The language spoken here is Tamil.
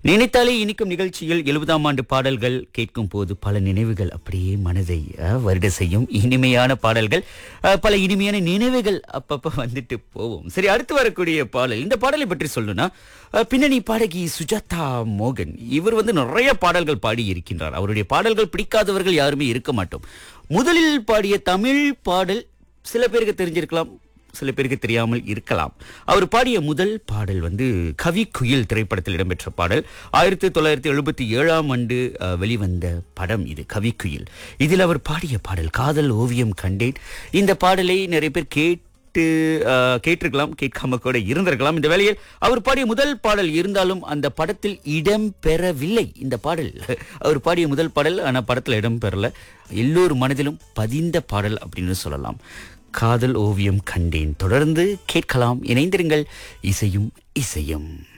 நினைத்தாலே இனிக்கும் நிகழ்ச்சியில் எழுபதாம் ஆண்டு பாடல்கள் கேட்கும் போது பல நினைவுகள் அப்படியே மனதை அஹ், வருட செய்யும் இனிமையான பாடல்கள் அஹ், பல இனிமையான நினைவுகள் அப்பப்ப வந்துட்டு போவோம் சரி அடுத்து வரக்கூடிய பாடல் இந்த பாடலை பற்றி சொல்லணும்னா அஹ், பின்னணி பாடகி சுஜாதா மோகன் இவர் வந்து நிறைய பாடல்கள் பாடி இருக்கின்றார் அவருடைய பாடல்கள் பிடிக்காதவர்கள் யாருமே இருக்க மாட்டோம் முதலில் பாடிய தமிழ் பாடல் சில பேருக்கு தெரிஞ்சிருக்கலாம் சில பேருக்கு தெரியாமல் இருக்கலாம் அவர் பாடிய முதல் பாடல் வந்து கவி குயில் திரைப்படத்தில் இடம்பெற்ற பாடல் ஆயிரத்தி தொள்ளாயிரத்தி எழுபத்தி ஏழாம் ஆண்டு அஹ், வெளிவந்த படம் இது கவி குயில் இதில் அவர் பாடிய பாடல் காதல் ஓவியம் கண்டேன் இந்த பாடலை நிறைய பேர் கேட்டு அஹ், கேட்டிருக்கலாம் கேட்காம கூட இருந்திருக்கலாம் இந்த வேளையில் அவர் பாடிய முதல் பாடல் இருந்தாலும் அந்த படத்தில் இடம் பெறவில்லை இந்த பாடல் அவர் பாடிய முதல் பாடல் ஆனால் படத்தில் இடம் பெறல எல்லோர் மனதிலும் பதிந்த பாடல் அப்படின்னு சொல்லலாம் காதல் ஓவியம் கண்டேன் தொடர்ந்து கேட்கலாம் இணைந்திருங்கள் இசையும் இசையும்